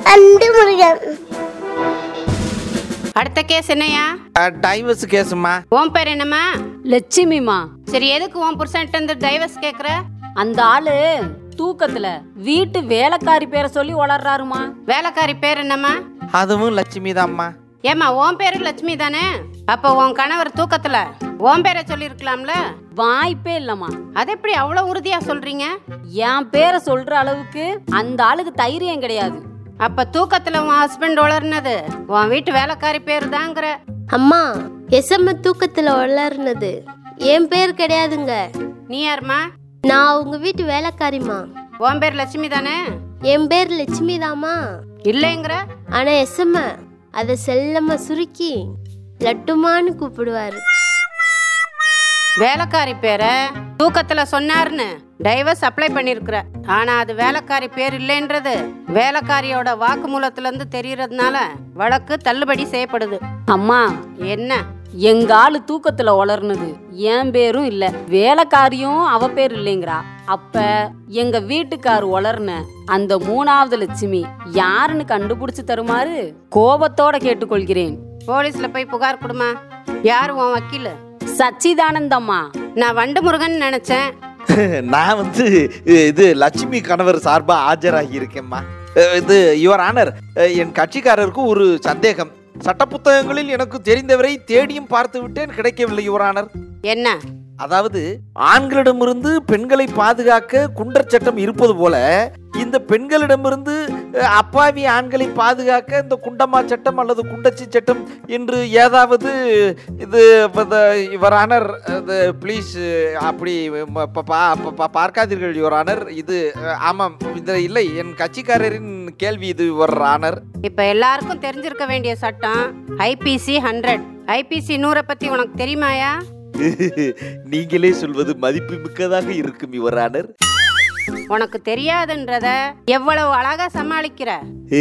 and Murugan அடுத்த case என்னையா divorce கேஸுமா உன் பேர் என்னம்மா லட்சுமிமா சரி எதுக்கு உன் புருஷன்ட்ட இருந்து டைவர்ஸ் கேக்குற அந்த ஆளு தூக்கத்துல வீட்டு வேலைக்காரி பேரை சொல்லி வளர்றாருமா வேலைக்காரி பேர் என்னம்மா அதுவும் லட்சுமி தான்மா ஏம்மா உன் பேரு லட்சுமி தானே அப்ப உன் கணவர் தூக்கத்துல உன் பேரை சொல்லியிருக்கலாம்ல வாய்ப்பே இல்லம்மா அது எப்படி அவ்வளவு உறுதியா சொல்றீங்க என் பேரை சொல்ற அளவுக்கு அந்த ஆளுக்கு தைரியம் கிடையாது அப்ப தூக்கத்துல உன் ஹஸ்பண்ட் வளர்னது உன் வீட்டு வேலைக்காரி பேர் தாங்கிற அம்மா எசம்ம தூக்கத்துல வளர்னது என் பேர் கிடையாதுங்க நீ யாரும்மா நான் உங்க வீட்டு வேலைக்காரிம்மா உன் பேர் லட்சுமி தானே என் பேர் லட்சுமி தாமா இல்லைங்கிற ஆனா எசம்ம அதை செல்லம்மா சுருக்கி லட்டுமான்னு கூப்பிடுவாரு வேலைக்காரி பேரை தூக்கத்துல சொன்னாருன்னு டைவர்ஸ் அப்ளை பண்ணிருக்கிற ஆனா அது வேலைக்காரி பேர் இல்லைன்றது வேலைக்காரியோட வாக்குமூலத்துல இருந்து தெரியறதுனால வழக்கு தள்ளுபடி செய்யப்படுது அம்மா என்ன எங்க ஆளு தூக்கத்துல வளர்னது என் பேரும் இல்ல வேலைக்காரியும் அவ பேர் இல்லைங்கிறா அப்ப எங்க வீட்டுக்கார் வளர்ன அந்த மூணாவது லட்சுமி யாருன்னு கண்டுபிடிச்சு தருமாறு கோபத்தோட கேட்டுக்கொள்கிறேன் போலீஸ்ல போய் புகார் கொடுமா யார் உன் வக்கீல் சச்சிதானந்தம்மா நான் வண்டு முருகன் நினைச்சேன் நான் வந்து இது லட்சுமி கணவர் சார்பாக ஆஜராகி இருக்கேம்மா அஹ், இது யுவர் ஆனர் என் கட்சிக்காரருக்கு ஒரு சந்தேகம் சட்ட புத்தகங்களில் எனக்கு தெரிந்தவரை தேடியும் பார்த்து விட்டேன் கிடைக்கவில்லை யுவர் ஆனர் என்ன அதாவது ஆண்களிடமிருந்து பெண்களை பாதுகாக்க குண்டர் சட்டம் இருப்பது போல இந்த பெண்களிடமிருந்து அஹ், அப்பாவி ஆண்களை பாதுகாக்க இந்த குண்டம்மா சட்டம் அல்லது குண்டச்சி சட்டம் என்று ஏதாவது இது யுவர் ஆனர் ப்ளீஸ் அப்படி ம- ப- பா- ப- பா- பார்க்காதீர்கள் யுவர் ஆனர் இது அஹ், ஆமாம் இது இல்லை என் கட்சிக்காரரின் கேள்வி இது யுவர் ஆனர் இப்ப எல்லாருக்கும் தெரிஞ்சிருக்க வேண்டிய சட்டம் ஐபிசி ஹண்ட்ரட் ஐபிசி நூறை பத்தி உனக்கு தெரியுமாயா நீங்களே சொல்வது மதிப்பு மிக்கதாக இருக்கும் யுவர் ஆனர் உனக்கு தெரியாதுன்றத எவ்வளவு அழகா சமாளிக்கிற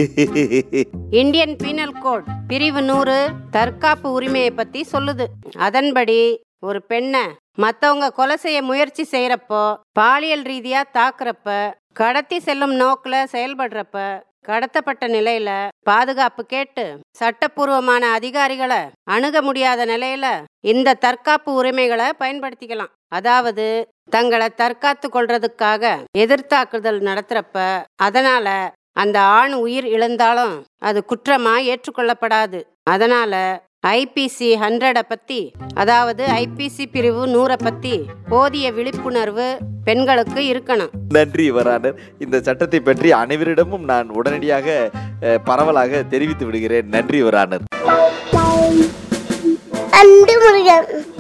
இந்தியன் பீனல் கோட் பிரிவு நூறு தற்காப்பு உரிமையை பத்தி சொல்லுது அதன்படி ஒரு பெண்ணை மத்தவங்க கொலை செய்ய முயற்சி செய்யறப்போ பாலியல் ரீதியா தாக்குறப்ப கடத்தி செல்லும் நோக்குல செயல்படுறப்ப கடத்தப்பட்ட நிலையில பாதுகாப்பு கேட்டு சட்டப்பூர்வமான அதிகாரிகளை அணுக முடியாத நிலையில இந்த தற்காப்பு உரிமைகளை பயன்படுத்திக்கலாம் அதாவது தங்களை தற்காத்து கொள்றதுக்காக எதிர்த்தாக்குதல் நடத்துறப்ப அதனால அந்த ஆண் உயிர் இழந்தாலும் அது குற்றமா ஏற்றுக்கொள்ளப்படாது அதனால ஐபிசி ஹண்ட்ரடை பத்தி அதாவது ஐபிசி பிரிவு நூறை பத்தி போதிய விழிப்புணர்வு பெண்களுக்கு இருக்கணும் நன்றி யுவர் ஆனர் இந்த சட்டத்தை பற்றி அனைவரிடமும் நான் உடனடியாக அஹ், பரவலாக தெரிவித்து விடுகிறேன் நன்றி யுவர் ஆனர் அண்டு முருகன்